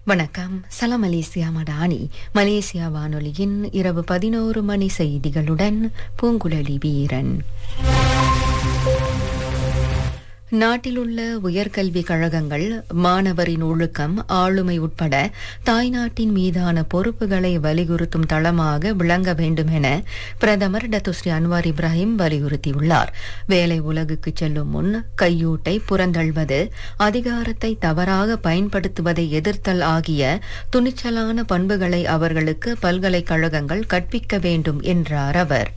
வணக்கம் சலாம் Malaysia Madani Malaysia வானொலியின் இரவு பதினோரு மணி செய்திகளுடன் பூங்குழலி வீரன் நாட்டிலுள்ள உயர்கல்வி கழகங்கள் மாணவரின் ஒழுக்கம் ஆளுமை உட்பட தாய்நாட்டின் மீதான பொறுப்புகளை வலியுறுத்தும் தளமாக விளங்க வேண்டும் என பிரதமர் டத்துஸ்ரீ அன்வார் இப்ராஹிம் வலியுறுத்தியுள்ளார் வேலை உலகுக்கு செல்லும் முன் கையூட்டை புறந்தள்வது அதிகாரத்தை தவறாக பயன்படுத்துவதை எதிர்த்தல் ஆகிய துணிச்சலான பண்புகளை அவர்களுக்கு பல்கலைக்கழகங்கள் கற்பிக்க வேண்டும் என்றார் அவர்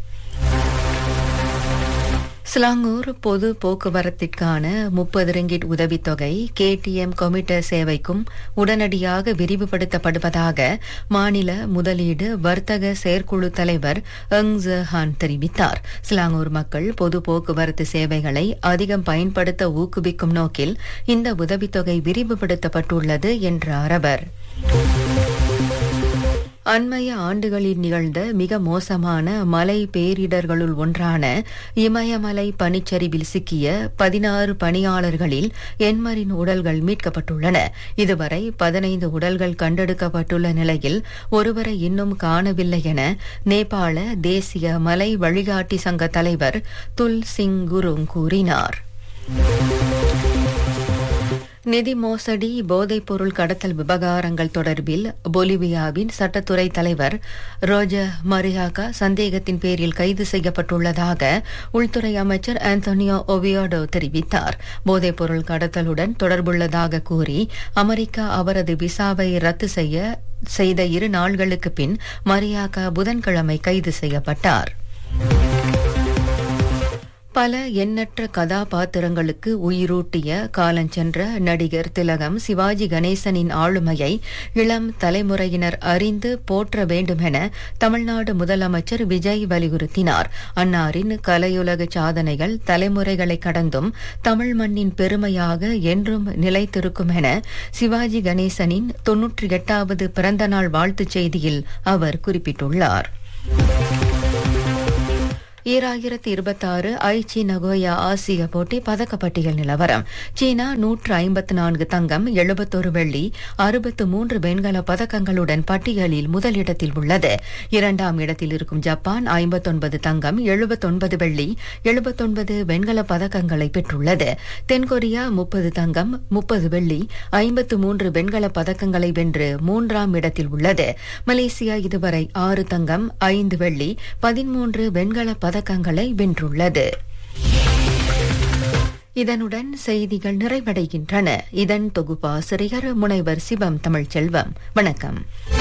ஸ்லாங்கூர் பொது போக்குவரத்திற்கான முப்பது ரிங்கிட் உதவித்தொகை கேடிஎம் கொமிட்டர் சேவைக்கும் உடனடியாக விரிவுபடுத்தப்படுவதாக மாநில முதலீடு வர்த்தக செயற்குழு தலைவர் எங் ஹான் தெரிவித்தார் ஸ்லாங்கூர் மக்கள் பொது போக்குவரத்து சேவைகளை அதிகம் பயன்படுத்த ஊக்குவிக்கும் நோக்கில் இந்த உதவித்தொகை விரிவுபடுத்தப்பட்டுள்ளது என்றார் அவர் அண்மைய ஆண்டுகளில் நிகழ்ந்த மிக மோசமான மலை பேரிடர்களுள் ஒன்றான இமயமலை பனிச்சரிவில் சிக்கிய பதினாறு பணியாளர்களில் எண்மரின் உடல்கள் மீட்கப்பட்டுள்ளன இதுவரை பதினைந்து உடல்கள் கண்டெடுக்கப்பட்டுள்ள நிலையில் ஒருவரை இன்னும் காணவில்லை என நேபாள தேசிய மலை வழிகாட்டி சங்க தலைவர் துல் சிங் குருங் கூறினார் நிதி மோசடி போதைப்பொருள் கடத்தல் விவகாரங்கள் தொடர்பில் பொலிவியாவின் சட்டத்துறை தலைவர் ரோஜர் மரியாகா சந்தேகத்தின் பேரில் கைது செய்யப்பட்டுள்ளதாக உள்துறை அமைச்சர் ஆந்தோனியோ ஒவியோடோ தெரிவித்தார் போதைப்பொருள் கடத்தலுடன் தொடர்புள்ளதாக கூறி அமெரிக்கா அவரது விசாவை ரத்து செய்ய செய்த இரு நாள்களுக்கு பின் மரியாகா புதன்கிழமை கைது செய்யப்பட்டார் பல எண்ணற்ற கதாபாத்திரங்களுக்கு உயிரூட்டிய காலஞ்சென்ற நடிகர் திலகம் சிவாஜி கணேசனின் ஆளுமையை இளம் தலைமுறையினர் அறிந்து போற்ற வேண்டுமென தமிழ்நாடு முதலமைச்சர் விஜய் வலியுறுத்தினார் அன்னாரின் கலையுலக சாதனைகள் தலைமுறைகளை கடந்தும் தமிழ் மண்ணின் பெருமையாக என்றும் நிலைத்திருக்கும் என சிவாஜி கணேசனின் தொன்னூற்றி எட்டாவது பிறந்தநாள் வாழ்த்துச் செய்தியில் அவர் குறிப்பிட்டுள்ளார் ஈராயிரத்தி இருபத்தாறு ஐச்சி நகோயா ஆசிய போட்டி பதக்கப்பட்டியல் நிலவரம் சீனா நூற்று ஐம்பத்து நான்கு தங்கம் எழுபத்தொரு வெள்ளி அறுபத்து மூன்று வெண்கல பதக்கங்களுடன் பட்டியலில் முதலிடத்தில் உள்ளது இரண்டாம் இடத்தில் இருக்கும் ஜப்பான் ஐம்பத்தொன்பது தங்கம் எழுபத்தொன்பது வெள்ளி எழுபத்தொன்பது வெண்கல பதக்கங்களை பெற்றுள்ளது தென்கொரியா முப்பது தங்கம் முப்பது வெள்ளி ஐம்பத்து மூன்று வெண்கல பதக்கங்களை வென்று மூன்றாம் இடத்தில் உள்ளது மலேசியா இதுவரை ஆறு தங்கம் ஐந்து வெள்ளி பதிமூன்று வெண்கல பதக்கங்களை வென்றுள்ளது இதனுடன் செய்திகள் நிறைவடைகின்றன இதன் தொகுப்பாசிரியர் முனைவர் சிவம் தமிழ்ச்செல்வம் வணக்கம்